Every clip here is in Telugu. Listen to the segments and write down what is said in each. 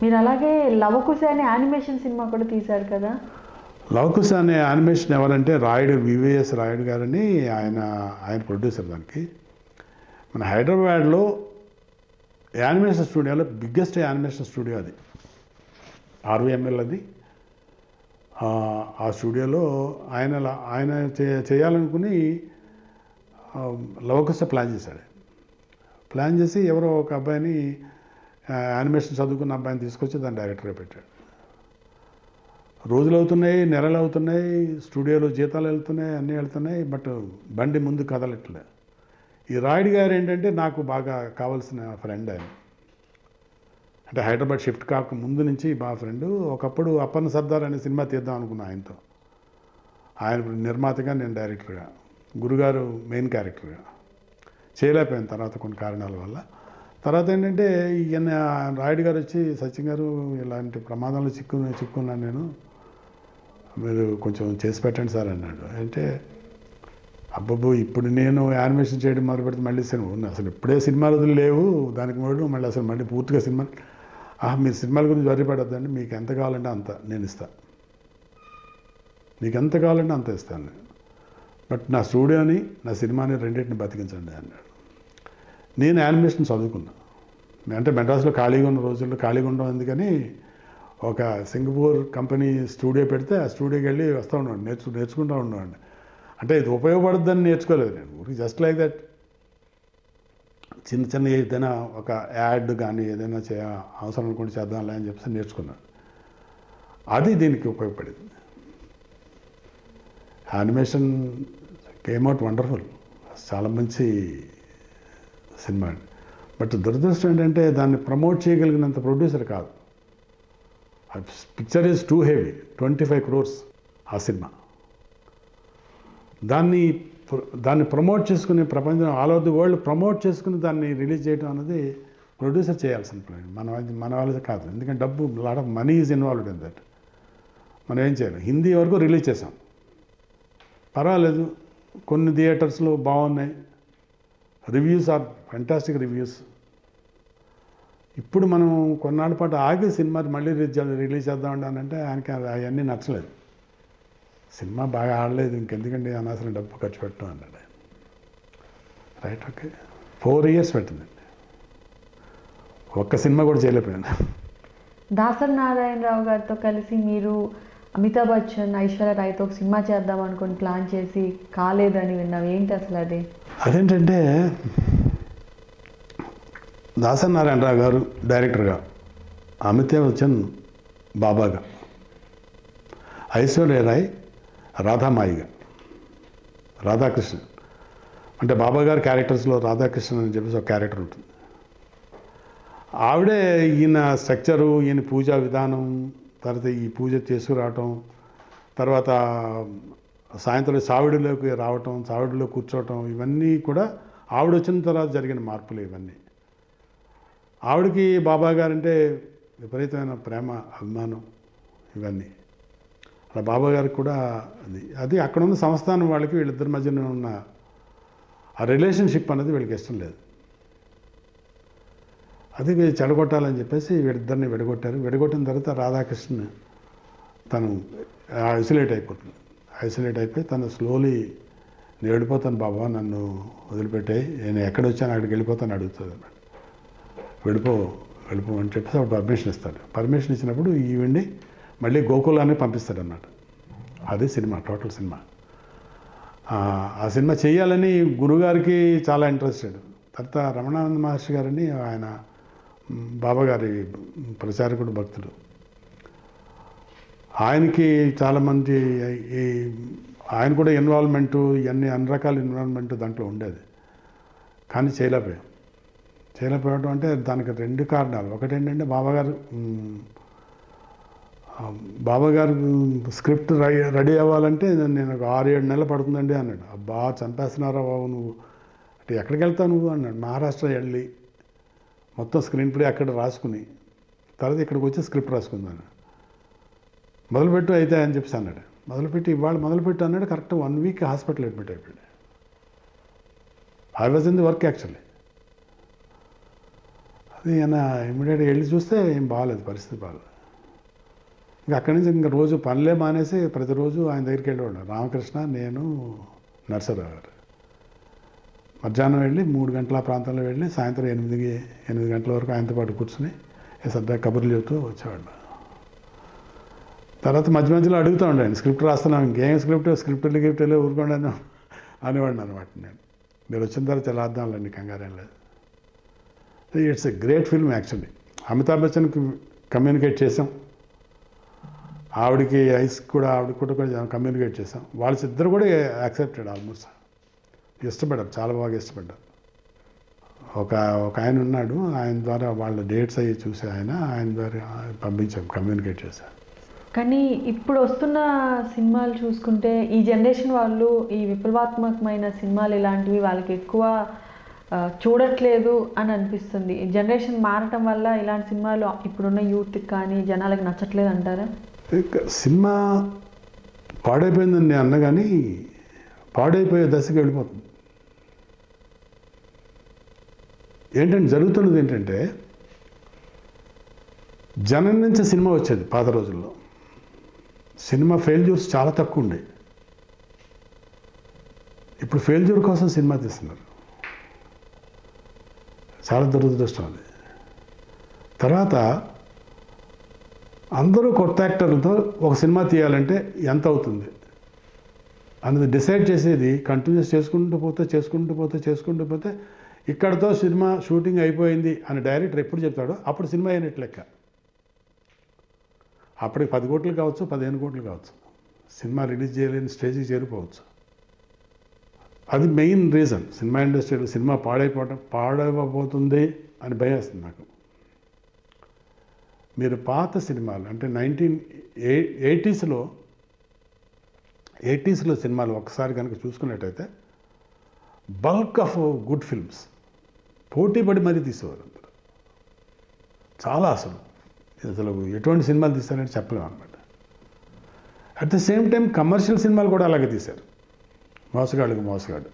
మీరు అలాగే లవకుశ అనే యానిమేషన్ సినిమా కూడా తీశారు కదా లవకుశ అనే యానిమేషన్ ఎవరంటే రాయుడు వివిఎస్ రాయుడు గారని ఆయన ఆయన ప్రొడ్యూసర్ దానికి మన హైదరాబాద్లో యానిమేషన్ స్టూడియోలో బిగ్గెస్ట్ యానిమేషన్ స్టూడియో అది ఆర్వీఎంఎల్ అది ఆ, ఆ స్టూడియోలో ఆయన లా- ఆయన చే- చేయాలనుకుని ఆ, లవకుశ ప్లాన్ చేశాడు ప్లాన్ చేసి ఎవరో ఒక అబ్బాయిని ఆ, యానిమేషన్ చదువుకున్న అబ్బాయిని తీసుకొచ్చి దాన్ని డైరెక్టర్గా పెట్టాడు రోజులు అవుతున్నాయి నెలలు అవుతున్నాయి స్టూడియోలో జీతాలు వెళ్తున్నాయి అన్నీ వెళ్తున్నాయి బట్ బండి ముందు కదలట్లే ఈ రాయుడు గారు ఏంటంటే నాకు బాగా కావాల్సిన ఫ్రెండ్ ఆయన అంటే హైదరాబాద్ షిఫ్ట్ కాక ముందు నుంచి మా ఫ్రెండ్ ఒకప్పుడు అప్పన్న సర్దార్ అనే సినిమా తీద్దాం అనుకున్నా ఆయనతో ఆయన నిర్మాతగా నేను డైరెక్టర్గా గురుగారు మెయిన్ క్యారెక్టర్గా చేయలేకపోయాను తర్వాత కొన్ని కారణాల వల్ల తర్వాత ఏంటంటే ఈయన రాయుడు గారు వచ్చి సచిన్ గారు ఇలాంటి ప్రమాదంలో చిక్కు చిక్కున్నాను నేను మీరు కొంచెం చేసి పెట్టండి సార్ అన్నాడు అంటే అబ్బబ్బో ఇప్పుడు నేను యానిమేషన్ చేయడం మొదలు పెడితే మళ్ళీ సినిమా ఉంది అసలు ఇప్పుడే సినిమాలు వదిలి లేవు దానికి మొదలు మళ్ళీ అసలు మళ్ళీ పూర్తిగా సినిమా ఆహా మీరు సినిమాల గురించి వరిపడద్దండి మీకు ఎంత కావాలంటే అంత నేను ఇస్తా మీకు ఎంత కావాలంటే అంత ఇస్తాను నేను బట్ నా స్టూడియోని నా సినిమాని రెండింటిని బతికించండి అన్నాడు నేను యానిమేషన్ చదువుకున్నా అంటే మెడ్రాస్లో ఖాళీగా ఉన్న రోజుల్లో ఖాళీగా ఉండడం ఎందుకని ఒక సింగపూర్ కంపెనీ స్టూడియో పెడితే ఆ స్టూడియోకి వెళ్ళి వస్తూ ఉన్నాడు నేర్చు నేర్చుకుంటూ ఉండేవాడిని అంటే ఇది ఉపయోగపడుద్దని నేర్చుకోలేదు నేను ఊరికి జస్ట్ లైక్ దట్ చిన్న చిన్న ఏదైనా ఒక యాడ్ కానీ ఏదైనా చే అవసరం అనుకుంటే చేద్దాంలే అని చెప్పేసి నేర్చుకున్నాను అది దీనికి ఉపయోగపడింది యానిమేషన్ కేమ్ అవుట్ వండర్ఫుల్ చాలా మంచి సినిమా అండి బట్ దురదృష్టం ఏంటంటే దాన్ని ప్రమోట్ చేయగలిగినంత ప్రొడ్యూసర్ కాదు picture is too heavy twenty five crores ఆ సినిమా దాన్ని ప్ర- దాన్ని ప్రమోట్ చేసుకుని ప్రపంచం all over the world promote చేసుకుని దాన్ని రిలీజ్ చేయడం అనేది ప్రొడ్యూసర్ చేయాల్సిన పని మన వాళ్ళ- మన వాళ్ళది కాదు ఎందుకంటే డబ్బు lot of money is involved in that మనం ఏం చేయాలి హిందీ వరకు రిలీజ్ చేసాం పర్వాలేదు కొన్ని థియేటర్స్లో బాగున్నాయి రివ్యూస్ ఆర్ ఫెంటాస్టిక్ రివ్యూస్ ఇప్పుడు మనం కొన్నాళ్ళ పాటు ఆగి సినిమా మళ్ళీ రిలీజ్ రిలీజ్ చేద్దాం అని అంటే ఆయనకి అవన్నీ నచ్చలేదు సినిమా బాగా ఆడలేదు ఇంకెందుకండి అనవసరం డబ్బు ఖర్చు పెట్టడం అన్నాడు ఆయన రైట్ ఓకే ఫోర్ ఇయర్స్ పెట్టిందండి ఒక్క సినిమా కూడా చేయలేకపోయాను దాసరి నారాయణరావు గారితో కలిసి మీరు అమితాబ్ బచ్చన్ ఐశ్వర్య రాయ్తో ఒక సినిమా చేద్దాం అనుకుని ప్లాన్ చేసి కాలేదని విన్నాం ఏంటి అసలు అది అదేంటంటే దాసన్ నారాయణరావు గారు డైరెక్టర్గా అమితాబ్ బచ్చన్ బాబాగా ఐశ్వర్య రాయ్ రాధామాయిగా రాధాకృష్ణ అంటే బాబా గారి క్యారెక్టర్స్లో రాధాకృష్ణ అని చెప్పేసి ఒక క్యారెక్టర్ ఉంటుంది ఆవిడే ఈయన స్ట్రక్చరు ఈయన పూజా విధానం తర్వాత ఈ పూజ చేసుకురావటం తర్వాత సాయంత్రం సావిడిలోకి రావటం సావిడిలో కూర్చోవటం ఇవన్నీ కూడా ఆవిడ వచ్చిన తర్వాత జరిగిన మార్పులు ఇవన్నీ ఆవిడకి బాబా గారంటే విపరీతమైన ప్రేమ అభిమానం ఇవన్నీ అలా బాబా గారికి కూడా అది అది అక్కడ ఉన్న సంస్థానం వాళ్ళకి వీళ్ళిద్దరి మధ్యన ఉన్న ఆ రిలేషన్షిప్ అనేది వీళ్ళకి ఇష్టం లేదు అది చెడగొట్టాలని చెప్పేసి వీళ్ళిద్దరిని విడగొట్టారు విడగొట్టిన తర్వాత రాధాకృష్ణ తను ఐసోలేట్ అయిపోతుంది ఐసోలేట్ అయిపోయి తను స్లోలీ నేను వెళ్ళిపోతాను బాబా నన్ను వదిలిపెట్టాయి నేను ఎక్కడ వచ్చాను అక్కడికి వెళ్ళిపోతాను అడుగుతుంది అన్నమాట వెళ్ళిపో వెళ్ళిపో అని చెప్పేసి అప్పుడు పర్మిషన్ ఇస్తాడు పర్మిషన్ ఇచ్చినప్పుడు ఈవిడ్ని మళ్ళీ గోకులాన్ని పంపిస్తాడు అన్నమాట అది సినిమా టోటల్ సినిమా ఆ, ఆ సినిమా చేయాలని గురుగారికి చాలా ఇంట్రెస్టెడ్ తర్వాత రమణానంద మహర్షి గారని ఆయన మ్, బాబాగారి ప్రచారకుడు భక్తుడు ఆయనకి చాలామంది ఈ ఆయన కూడా ఇన్వాల్వ్మెంటు ఇవన్నీ అన్ని రకాల ఇన్వాల్వ్మెంట్ దాంట్లో ఉండేది కానీ చేయలేకపోయాం చేయలేకపోవడం అంటే దానికి రెండు కారణాలు ఒకటి ఏంటంటే బాబాగారు మ్, ఆ, బాబాగారు స్క్రిప్ట్ రెడీ రెడీ అవ్వాలంటే నేను ఒక ఆరు ఏడు నెలలు పడుతుందండి అన్నాడు అబ్బా చంపేస్తున్నారా బాబు నువ్వు అంటే ఎక్కడికి వెళ్తావు నువ్వు అన్నాడు మహారాష్ట్ర వెళ్ళి మొత్తం స్క్రీన్ ప్లే అక్కడ రాసుకుని తర్వాత ఇక్కడికి వచ్చి స్క్రిప్ట్ రాసుకుందాను మొదలుపెట్టు అయితే అని చెప్పేసి అన్నాడు మొదలుపెట్టి ఇవాళ మొదలుపెట్టు అన్నాడు correct one week hospital admit అయిపోయాడు I was in the work actually అది ఆయన ఇమ్మీడియట్గా వెళ్ళి చూస్తే ఏం బాగాలేదు పరిస్థితి బాగాలేదు ఇంకా అక్కడి నుంచి ఇంకా రోజు పనులే మానేసి ప్రతిరోజు ఆయన దగ్గరికి వెళ్ళేవాడు రామకృష్ణ నేను నర్సరావు గారు మధ్యాహ్నం వెళ్ళి మూడు గంటల ఆ ప్రాంతంలో వెళ్ళి సాయంత్రం ఎనిమిదికి ఎనిమిది గంటల వరకు ఆయనతో పాటు కూర్చుని ఏ సరదా కబుర్లు చెబుతూ వచ్చేవాడు తర్వాత మధ్య మధ్యలో అడుగుతూ ఉండండి స్క్రిప్ట్ రాస్తున్నాం ఇంకేం స్క్రిప్ట్ స్క్రిప్ట్ గిఫ్ట్ ఊరుకోండి అనేవాడిని అనమాట నేను మీరు వచ్చిన తర్వాత రాద్దాంలేండి కంగారేం లేదు it's a great film actually Amitabh బచ్చన్కి కమ్యూనికేట్ చేసాం ఆవిడకి ఐస్ కూడా ఆవిడకి కూడా కొంచెం కమ్యూనికేట్ చేసాం వాళ్ళ ఇద్దరు కూడా యాక్సెప్టెడ్ ఆల్మోస్ట్ ఇష్టపడ్డారు చాలా బాగా ఇష్టపడ్డారు ఒక ఒక ఆయన ఉన్నాడు ఆయన ద్వారా వాళ్ళ డేట్స్ అయ్యి చూసి ఆయన ఆయన ద్వారా పంపించాం కమ్యూనికేట్ చేశాం కానీ ఇప్పుడు వస్తున్న సినిమాలు చూసుకుంటే ఈ జనరేషన్ వాళ్ళు ఈ విప్లవాత్మకమైన సినిమాలు ఇలాంటివి వాళ్ళకి ఎక్కువ ఆ, చూడట్లేదు అని అనిపిస్తుంది ఈ జనరేషన్ మారటం వల్ల ఇలాంటి సినిమాలు ఇప్పుడున్న యూత్కి కానీ జనాలకి నచ్చట్లేదు అంటారా ఇక సినిమా పాడైపోయిందని నేను అన్న కానీ పాడైపోయే దశకి వెళ్ళిపోతుంది ఏంటంటే జరుగుతున్నది ఏంటంటే జనం నుంచి సినిమా వచ్చేది పాత రోజుల్లో సినిమా ఫెయిల్యూర్స్ చాలా తక్కువ ఉండే ఇప్పుడు ఫెయిల్యూర్ కోసం సినిమా తీస్తున్నారు చాలా దురదృష్టం అది తర్వాత అందరూ కొత్త యాక్టర్లతో ఒక సినిమా తీయాలంటే ఎంత అవుతుంది అనేది డిసైడ్ చేసేది కంటిన్యూస్ చేసుకుంటూ పోతే చేసుకుంటూ పోతే చేసుకుంటూ పోతే ఇక్కడతో సినిమా షూటింగ్ అయిపోయింది అని డైరెక్టర్ ఎప్పుడు చెప్తాడో అప్పుడు సినిమా అయినట్టు లెక్క అప్పటికి పది కోట్లు కావచ్చు పదిహేను కోట్లు కావచ్చు సినిమా రిలీజ్ చేయలేని స్టేజ్కి చేరిపోవచ్చు అది మెయిన్ రీజన్ సినిమా ఇండస్ట్రీలో సినిమా పాడైపోవటం పాడైపోతుంది అని భయం వేస్తుంది నాకు మీరు పాత సినిమాలు అంటే నైన్టీన్ ఎయి ఎయిటీస్లో ఎయిటీస్లో సినిమాలు ఒకసారి కనుక చూసుకున్నట్టయితే బల్క్ ఆఫ్ గుడ్ ఫిల్మ్స్ పోటీ పడి మరీ తీసేవారు అందరూ చాలా అసలు అసలు ఎటువంటి సినిమాలు తీస్తారంటే చెప్పలేము అనమాట at the same time commercial సినిమాలు కూడా అలాగే తీశారు మోసగాళ్ళకి మోసగాడు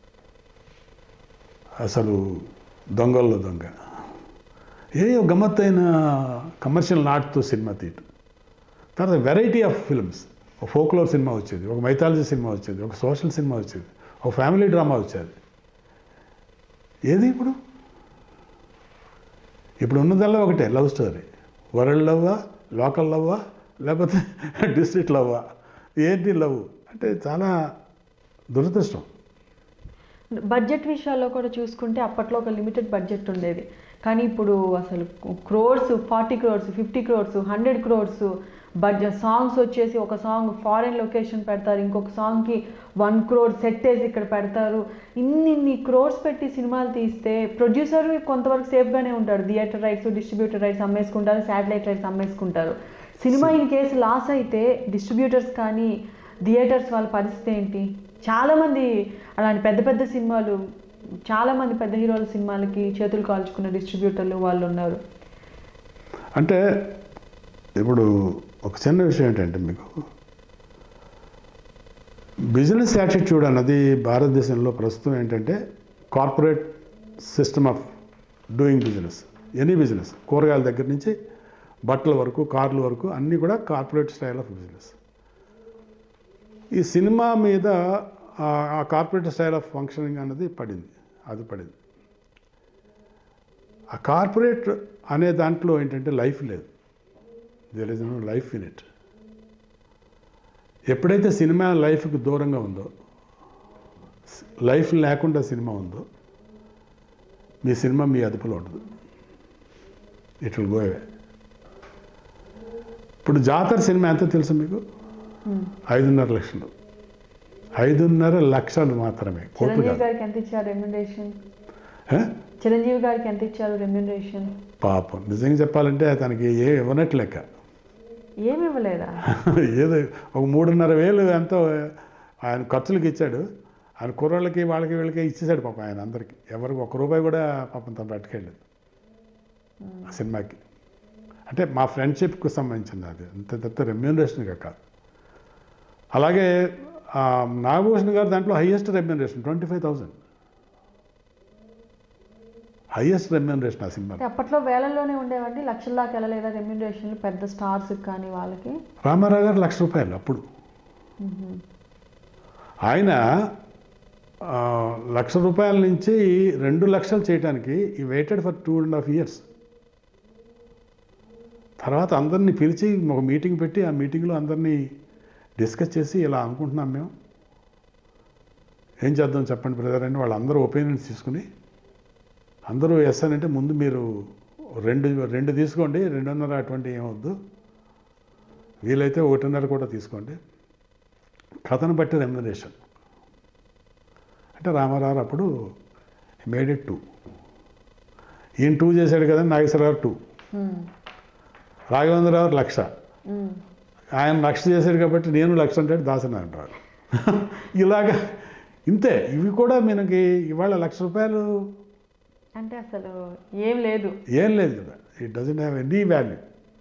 అసలు దొంగల్లో దొంగ ఏ గమ్మత్తైన కమర్షియల్ నాట్తో సినిమా తీయటం తర్వాత వెరైటీ ఆఫ్ ఫిల్మ్స్ ఒక ఫోక్లోర్ సినిమా వచ్చేది ఒక మైథాలజీ సినిమా వచ్చేది ఒక సోషల్ సినిమా వచ్చేది ఒక ఫ్యామిలీ డ్రామా వచ్చేది ఏది ఇప్పుడు ఇప్పుడు ఉన్నదల్లా ఒకటే లవ్ స్టోరీ వరల్డ్ లవ్వా లోకల్ లవ్వా లేకపోతే డిస్ట్రిక్ట్ లవ్వా ఏంటి లవ్ అంటే చాలా దురదృష్టం బడ్జెట్ విషయాల్లో కూడా చూసుకుంటే అప్పట్లో ఒక లిమిటెడ్ బడ్జెట్ ఉండేది కానీ ఇప్పుడు అసలు crores forty crores fifty crores hundred crores budget songs వచ్చేసి ఒక సాంగ్ ఫారెన్ లొకేషన్ పెడతారు ఇంకొక సాంగ్కి వన్ క్రోర్ సెట్ వేసి ఇక్కడ పెడతారు ఇన్ని ఇన్ని క్రోర్స్ పెట్టి సినిమాలు తీస్తే ప్రొడ్యూసర్ కొంతవరకు సేఫ్గానే ఉంటాడు థియేటర్ రైట్స్ డిస్ట్రిబ్యూటర్ రైట్స్ అమ్మేసుకుంటారు శాటిలైట్ రైట్స్ అమ్మేసుకుంటారు సినిమా ఇన్ కేసు లాస్ అయితే డిస్ట్రిబ్యూటర్స్ కానీ థియేటర్స్ వాళ్ళ పరిస్థితి ఏంటి చాలామంది అలాంటి పెద్ద పెద్ద సినిమాలు చాలామంది పెద్ద హీరోల సినిమాలకి చేతులు కాల్చుకున్న డిస్ట్రిబ్యూటర్లు వాళ్ళు ఉన్నారు అంటే ఇప్పుడు ఒక చిన్న విషయం ఏంటంటే మీకు బిజినెస్ యాటిట్యూడ్ అన్నది భారతదేశంలో ప్రస్తుతం ఏంటంటే corporate system of doing business any business కూరగాయల దగ్గర నుంచి బట్టల వరకు కార్ల వరకు అన్నీ కూడా కార్పొరేట్ స్టైల్ ఆఫ్ బిజినెస్ ఈ సినిమా మీద ఆ- ఆ కార్పొరేట్ స్టైల్ ఆఫ్ ఫంక్షనింగ్ అన్నది పడింది అది పడింది ఆ కార్పొరేట్ అనే దాంట్లో ఏంటంటే లైఫ్ లేదు there is no life in it ఎప్పుడైతే సినిమా లైఫ్కి దూరంగా ఉందో లైఫ్ లేకుండా సినిమా ఉందో మీ సినిమా మీ అదుపులో ఉండదు ఇట్ విల్ గో అవే ఇప్పుడు జాతర సినిమా ఎంత తెలుసు మీకు ఐదున్నర లక్షలు ఐదున్నర లక్షలు మాత్రమే కోట్లు చిరంజీవి కాదు గారికి ఎంత ఇచ్చారు రెమ్యునరేషన్ హే? చిరంజీవి గారికి ఎంత ఇచ్చారు రెమ్యునరేషన్ పాపం నిజంగా చెప్పాలంటే తనకి ఏ ఇవ్వనట్టు లెక్క ఏమి ఇవ్వలేదా ఏదో ఒక మూడున్నర వేలు ఎంతో ఆయన ఖర్చులకు ఇచ్చాడు ఆయన కుర్రోళ్ళకి వాళ్ళకి వీళ్ళకి ఇచ్చేసాడు పాపం ఆయన అందరికి ఎవరికి ఒక్క రూపాయి కూడా పాపం తను పట్టుకెళ్ళలేదు ఆ సినిమాకి అంటే మా ఫ్రెండ్షిప్కి సంబంధించింది అది అంత తప్ప రెమ్యూనరేషన్గా కాదు అలాగే ఆ, నాగభూషణ్ గారు దాంట్లో highest remuneration twenty five thousand highest remuneration ఆ సినిమా అంటే అప్పట్లో వేలల్లోనే ఉండేవండి లక్షల దాకా వెళ్ళలేదా రెమ్యూనరేషన్లు పెద్ద స్టార్స్కి కానీ వాళ్ళకి రామారావు గారు లక్ష రూపాయలు అప్పుడు ఆయన ఆ, లక్ష రూపాయల నుంచి రెండు లక్షలు చేయడానికి ఈ waited for two and half years తర్వాత అందరినీ పిలిచి ఒక మీటింగ్ పెట్టి ఆ మీటింగ్లో అందరినీ డిస్కస్ చేసి ఇలా అనుకుంటున్నాం మేము ఏం చేద్దాం చెప్పండి బ్రదర్ అని వాళ్ళందరూ ఒపీనియన్స్ తీసుకుని అందరూ ఎస్ అని అంటే ముందు మీరు రెండు రెండు తీసుకోండి రెండున్నర అటువంటి ఏమవద్దు వీలైతే ఒకటిన్నర కూడా తీసుకోండి కథను బట్టి రెమ్యునరేషన్ అంటే రామారావు అప్పుడు మేడ్ ఇట్ టూ ఈయన టూ చేశాడు కదా నాగేశ్వరరావు టూ మ్మ్. రాఘవేంద్రరావు లక్ష మ్మ్. ఆయన లక్ష చేశాడు కాబట్టి నేను లక్ష అంటే దాసన అంటారు ఇలాగా ఇంతే ఇవి కూడా మనకి ఇవాళ లక్ష రూపాయలు అంటే అసలు ఏం లేదు ఏం లేదు కదా it doesn't have any value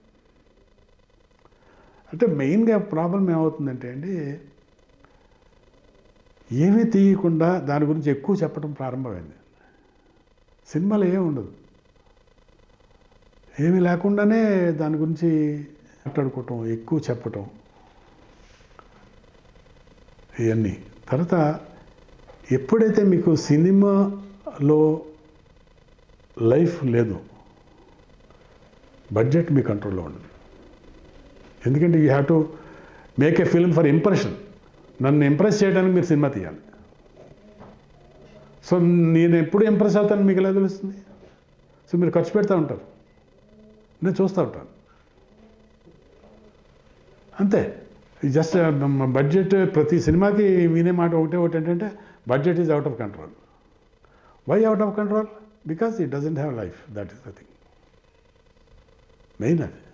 అంటే మెయిన్గా ప్రాబ్లం ఏమవుతుందంటే అండి ఏమీ తీయకుండా దాని గురించి ఎక్కువ చెప్పడం ప్రారంభమైంది సినిమాలో ఏమి ఉండదు ఏమీ లేకుండానే దాని గురించి మాట్లాడుకోవటం ఎక్కువ చెప్పటం ఇవన్నీ తర్వాత ఎప్పుడైతే మీకు సినిమాలో లైఫ్ లేదు బడ్జెట్ మీ కంట్రోల్లో ఉండదు ఎందుకంటే you have to make a film for impression నన్ను ఇంప్రెస్ చేయడానికి మీరు సినిమా తీయాలి సో నేను ఎప్పుడు ఇంప్రెస్ అవుతాను మీకు ఎలా తెలుస్తుంది సో మీరు ఖర్చు పెడతా ఉంటారు నేను చూస్తూ ఉంటాను అంతే జస్ట్ బడ్జెట్ ప్రతి సినిమాకి వినే మాట ఒకటే ఒకటి ఏంటంటే budget is out of control why out of control because it doesn't have life that is the thing main అది